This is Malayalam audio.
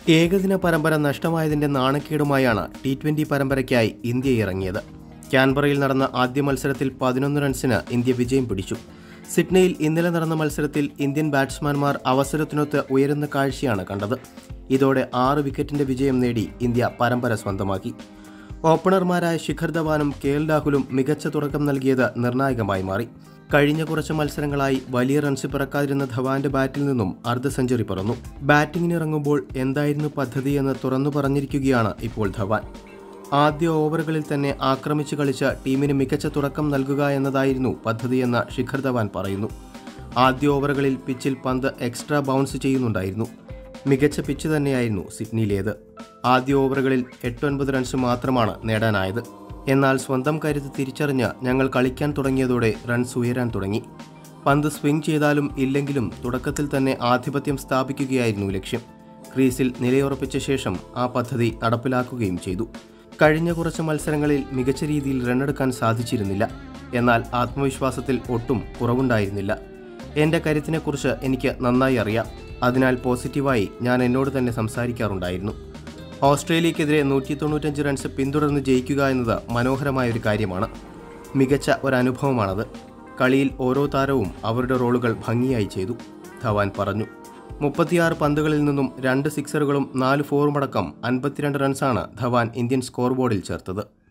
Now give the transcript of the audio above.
ഏകദിന പരമ്പര നഷ്ടമായതിന്റെ നാണക്കേടുമായാണ് ടി ട്വന്റി പരമ്പരയ്ക്കായി ഇന്ത്യ ഇറങ്ങിയത് ക്യാൻബറയിൽ നടന്ന ആദ്യ മത്സരത്തിൽ പതിനൊന്ന് റൺസിന് ഇന്ത്യ വിജയം പിടിച്ചു സിഡ്നിയിൽ ഇന്നലെ നടന്ന മത്സരത്തിൽ ഇന്ത്യൻ ബാറ്റ്സ്മാൻമാർ അവസരത്തിനൊത്ത് ഉയരുന്ന കാഴ്ചയാണ് കണ്ടത് ഇതോടെ ആറ് വിക്കറ്റിന്റെ വിജയം നേടി ഇന്ത്യ പരമ്പര സ്വന്തമാക്കി ഓപ്പണർമാരായ ശിഖർ ധവാനും കെ എൽ രാഹുലും മികച്ച തുടക്കം നൽകിയത് നിർണായകമായി മാറി കഴിഞ്ഞ കുറച്ച് മത്സരങ്ങളായി വലിയ റൺസ് പിറക്കാതിരുന്ന ധവാന്റെ ബാറ്റിൽ നിന്നും അർദ്ധ സെഞ്ചുറി പിറന്നു ബാറ്റിംഗിനിറങ്ങുമ്പോൾ എന്തായിരുന്നു പദ്ധതിയെന്ന് തുറന്നു പറഞ്ഞിരിക്കുകയാണ് ഇപ്പോൾ ധവാൻ ആദ്യ ഓവറുകളിൽ തന്നെ ആക്രമിച്ചു കളിച്ച ടീമിന് മികച്ച തുടക്കം നൽകുക എന്നതായിരുന്നു പദ്ധതിയെന്ന് ശിഖർ ധവാൻ പറയുന്നു ആദ്യ ഓവറുകളിൽ പിച്ചിൽ പന്ത് എക്സ്ട്രാ ബൗൺസ് ചെയ്യുന്നുണ്ടായിരുന്നു മികച്ച പിച്ച് തന്നെയായിരുന്നു സിഡ്നിയിലേത് ആദ്യ ഓവറുകളിൽ എട്ടൊൻപത് റൺസ് മാത്രമാണ് നേടാനായത് എന്നാൽ സ്വന്തം കരുത്ത് തിരിച്ചറിഞ്ഞ് ഞങ്ങൾ കളിക്കാൻ തുടങ്ങിയതോടെ റൺസ് ഉയരാൻ തുടങ്ങി പന്ത് സ്വിംഗ് ചെയ്താലും ഇല്ലെങ്കിലും തുടക്കത്തിൽ തന്നെ ആധിപത്യം സ്ഥാപിക്കുകയായിരുന്നു ലക്ഷ്യം ക്രീസിൽ നിലയുറപ്പിച്ച ശേഷം ആ പദ്ധതി നടപ്പിലാക്കുകയും ചെയ്തു കഴിഞ്ഞ കുറച്ച് മത്സരങ്ങളിൽ മികച്ച രീതിയിൽ റണ്ണെടുക്കാൻ സാധിച്ചിരുന്നില്ല എന്നാൽ ആത്മവിശ്വാസത്തിൽ ഒട്ടും കുറവുണ്ടായിരുന്നില്ല എൻ്റെ കരുത്തിനെക്കുറിച്ച് എനിക്ക് നന്നായി അറിയാം അതിനാൽ പോസിറ്റീവായി ഞാൻ എന്നോട് തന്നെ സംസാരിക്കാറുണ്ടായിരുന്നു ഓസ്ട്രേലിയക്കെതിരെ നൂറ്റി തൊണ്ണൂറ്റഞ്ച് റൺസ് പിന്തുടർന്ന് ജയിക്കുക എന്നത് മനോഹരമായ ഒരു കാര്യമാണ് മികച്ച ഒരനുഭവമാണത് കളിയിൽ ഓരോ താരവും അവരുടെ റോളുകൾ ഭംഗിയായി ചെയ്തു ധവാൻ പറഞ്ഞു മുപ്പത്തിയാറ് പന്തുകളിൽ നിന്നും രണ്ട് സിക്സറുകളും നാല് ഫോറുമടക്കം അൻപത്തിരണ്ട് റൺസാണ് ധവാൻ ഇന്ത്യൻ സ്കോർ ബോർഡിൽ ചേർത്തത്